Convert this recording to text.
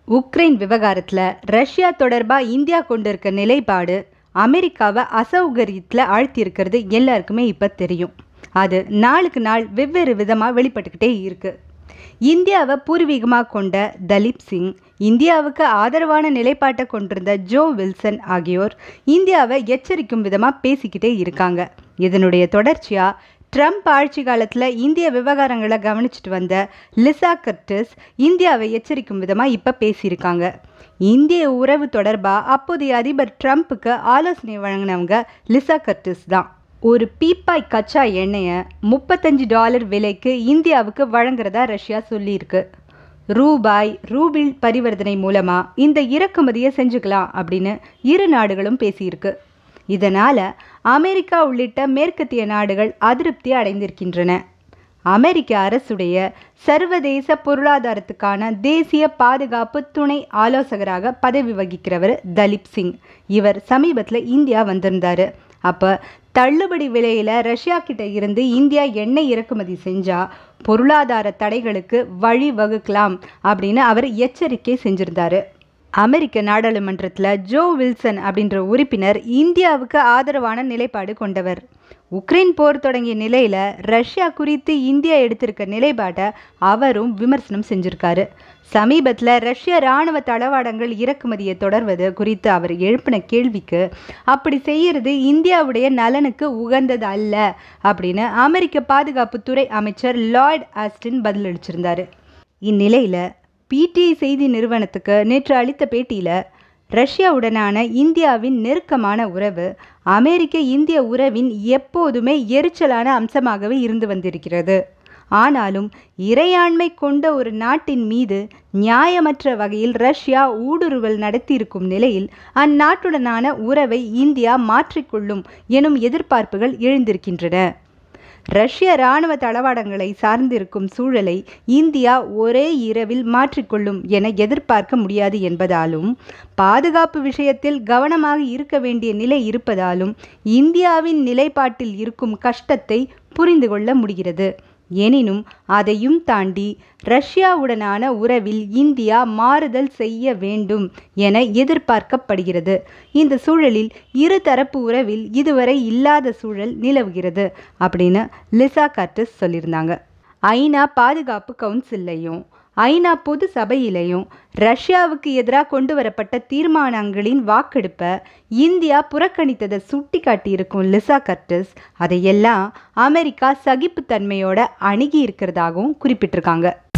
Ukraine விவகாரத்தில் Russia தொடர்பாக India கொண்டிருக்க நிலைப்பாடு அமெரிக்காவை அசௌகரியத்தில் ஆழ்த்தியிருக்கிறது எல்லாருக்குமே இப்போ தெரியும் அது நாளுக்கு நாள் வெவ்வேறு விதமாக வெளிப்பட்டுக்கிட்டே இருக்கு இந்தியாவை பூர்வீகமாக கொண்ட தலீப் சிங் இந்தியாவுக்கு ஆதரவான நிலைப்பாட்டை கொண்டிருந்த ஜோ வில்சன் ஆகியோர் இந்தியாவை எச்சரிக்கும் விதமாக பேசிக்கிட்டே இருக்காங்க இதனுடைய தொடர்ச்சியாக ட்ரம்ப் ஆட்சி காலத்தில் இந்திய விவகாரங்களை கவனிச்சிட்டு வந்த லிசா கர்டிஸ் இந்தியாவை எச்சரிக்கும் விதமாக இப்போ பேசியிருக்காங்க இந்திய உறவு தொடர்பாக அப்போதைய அதிபர் ட்ரம்ப்புக்கு ஆலோசனை வழங்கினவங்க லிசா கர்டிஸ் தான் ஒரு பீப்பாய் கச்சா எண்ணெயை முப்பத்தஞ்சு டாலர் விலைக்கு இந்தியாவுக்கு வழங்குறதா ரஷ்யா சொல்லியிருக்கு ரூபாய் ரூபிள் பரிவர்த்தனை மூலமாக இந்த இறக்குமதியை செஞ்சுக்கலாம் அப்படின்னு இரு நாடுகளும் பேசியிருக்கு இதனால் அமெரிக்கா உள்ளிட்ட மேற்கத்திய நாடுகள் அதிருப்தி அடைந்திருக்கின்றன அமெரிக்க அரசுடைய சர்வதேச பொருளாதாரத்துக்கான தேசிய பாதுகாப்பு துணை ஆலோசகராக பதவி வகிக்கிறவர் தலீப் சிங் இவர் சமீபத்தில் இந்தியா வந்திருந்தார் அப்போ தள்ளுபடி விலையில் ரஷ்யா கிட்ட இருந்து இந்தியா எண்ணெய் இறக்குமதி செஞ்சால் பொருளாதார தடைகளுக்கு வழி வகுக்கலாம் அப்படின்னு அவர் எச்சரிக்கை செஞ்சிருந்தாரு அமெரிக்க நாடாளுமன்றத்தில் ஜோ வில்சன் அப்படின்ற உறுப்பினர் இந்தியாவுக்கு ஆதரவான நிலைப்பாடு கொண்டவர் உக்ரைன் போர் தொடங்கிய நிலையில் ரஷ்யா குறித்து இந்தியா எடுத்திருக்க நிலைப்பாட்டை அவரும் விமர்சனம் செஞ்சிருக்காரு சமீபத்தில் ரஷ்ய இராணுவ தளவாடங்கள் இறக்குமதியை தொடர்வது குறித்து அவர் எழுப்பின கேள்விக்கு அப்படி செய்யறது இந்தியாவுடைய நலனுக்கு உகந்தது அல்ல அப்படின்னு அமெரிக்க பாதுகாப்புத்துறை அமைச்சர் லாய்ட் ஆஸ்டின் பதிலளிச்சிருந்தாரு இந்நிலையில் பிடிஐ செய்தி நிறுவனத்துக்கு நேற்று அளித்த பேட்டியில் ரஷ்யாவுடனான இந்தியாவின் நெருக்கமான உறவு அமெரிக்க இந்திய உறவின் எப்போதுமே எரிச்சலான அம்சமாகவே இருந்து வந்திருக்கிறது ஆனாலும் இறையாண்மை கொண்ட ஒரு நாட்டின் மீது நியாயமற்ற வகையில் ரஷ்யா ஊடுருவல் நடத்தியிருக்கும் நிலையில் அந்நாட்டுடனான உறவை இந்தியா மாற்றிக்கொள்ளும் எனும் எதிர்பார்ப்புகள் எழுந்திருக்கின்றன ரஷ்ய இராணுவ தளவாடங்களை சார்ந்திருக்கும் சூழலை இந்தியா ஒரே இரவில் மாற்றிக்கொள்ளும் என எதிர்பார்க்க முடியாது என்பதாலும் பாதுகாப்பு விஷயத்தில் கவனமாக இருக்க வேண்டிய நிலை இருப்பதாலும் இந்தியாவின் நிலைப்பாட்டில் இருக்கும் கஷ்டத்தை புரிந்து கொள்ள முடிகிறது எனினும் அதையும் தாண்டி ரஷ்யாவுடனான உறவில் இந்தியா மாறுதல் செய்ய வேண்டும் என எதிர்பார்க்கப்படுகிறது இந்த சூழலில் இருதரப்பு உறவில் இதுவரை இல்லாத சூழல் நிலவுகிறது அப்படின்னு லிசா கர்டிஸ் சொல்லியிருந்தாங்க ஐநா பாதுகாப்பு கவுன்சில்லையும் ஐநா பொது சபையிலையும் ரஷ்யாவுக்கு எதிராக கொண்டு வரப்பட்ட தீர்மானங்களின் வாக்கெடுப்பை இந்தியா புறக்கணித்ததை சுட்டி காட்டியிருக்கும் லிசா கர்டிஸ் அதையெல்லாம் அமெரிக்கா சகிப்புத்தன்மையோட அணுகி இருக்கிறதாகவும் குறிப்பிட்டிருக்காங்க